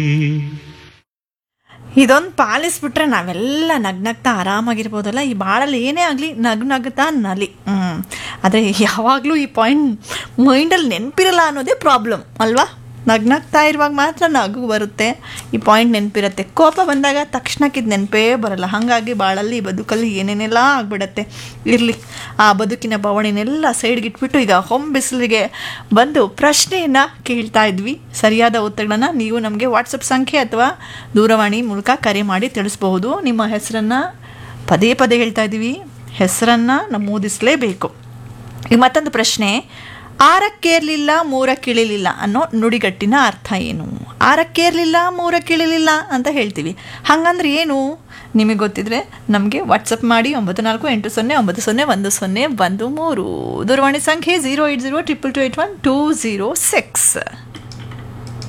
ಇದೊಂದು ಪಾಲಿಸ್ಬಿಟ್ರೆ ನಾವೆಲ್ಲ ನಗ್ನಗ್ತಾ ಆರಾಮಾಗಿರ್ಬೋದಲ್ಲ ಈ ಬಾಳಲ್ಲಿ ಏನೇ ಆಗಲಿ ನಗ್ ನಗ್ತಾ ನಲಿ ಹ್ಞೂ ಆದರೆ ಯಾವಾಗಲೂ ಈ ಪಾಯಿಂಟ್ ಮೈಂಡಲ್ಲಿ ನೆನಪಿರಲ್ಲ ಅನ್ನೋದೇ ಪ್ರಾಬ್ಲಮ್ ಅಲ್ವಾ ನಗ್ನಗ್ತಾ ಇರುವಾಗ ಮಾತ್ರ ನಗು ಬರುತ್ತೆ ಈ ಪಾಯಿಂಟ್ ನೆನಪಿರುತ್ತೆ ಕೋಪ ಬಂದಾಗ ತಕ್ಷಣಕ್ಕಿದು ನೆನಪೇ ಬರಲ್ಲ ಹಾಗಾಗಿ ಬಾಳಲ್ಲಿ ಬದುಕಲ್ಲಿ ಏನೇನೆಲ್ಲ ಆಗ್ಬಿಡತ್ತೆ ಇರಲಿ ಆ ಬದುಕಿನ ಬವಣೆನೆಲ್ಲ ಸೈಡ್ಗೆ ಇಟ್ಬಿಟ್ಟು ಈಗ ಹೊಂ ಬಿಸಿಲಿಗೆ ಬಂದು ಪ್ರಶ್ನೆಯನ್ನು ಕೇಳ್ತಾ ಇದ್ವಿ ಸರಿಯಾದ ಉತ್ತರಗಳನ್ನು ನೀವು ನಮಗೆ ವಾಟ್ಸಪ್ ಸಂಖ್ಯೆ ಅಥವಾ ದೂರವಾಣಿ ಮೂಲಕ ಕರೆ ಮಾಡಿ ತಿಳಿಸ್ಬಹುದು ನಿಮ್ಮ ಹೆಸರನ್ನು ಪದೇ ಪದೇ ಹೇಳ್ತಾ ಇದ್ದೀವಿ ಹೆಸರನ್ನು ನಮೂದಿಸಲೇಬೇಕು ಈಗ ಮತ್ತೊಂದು ಪ್ರಶ್ನೆ ಆರಕ್ಕೇರ್ಲಿಲ್ಲ ಮೂರಕ್ಕಿಳಿಲಿಲ್ಲ ಅನ್ನೋ ನುಡಿಗಟ್ಟಿನ ಅರ್ಥ ಏನು ಆರಕ್ಕೇರ್ಲಿಲ್ಲ ಮೂರಕ್ಕಿಳಿಲಿಲ್ಲ ಅಂತ ಹೇಳ್ತೀವಿ ಹಾಗಂದ್ರೆ ಏನು ನಿಮಗೆ ಗೊತ್ತಿದ್ರೆ ನಮಗೆ ವಾಟ್ಸಪ್ ಮಾಡಿ ಒಂಬತ್ತು ನಾಲ್ಕು ಎಂಟು ಸೊನ್ನೆ ಒಂಬತ್ತು ಸೊನ್ನೆ ಒಂದು ಸೊನ್ನೆ ಒಂದು ಮೂರು ದೂರವಾಣಿ ಸಂಖ್ಯೆ zero eight zero triple two eight one two zero six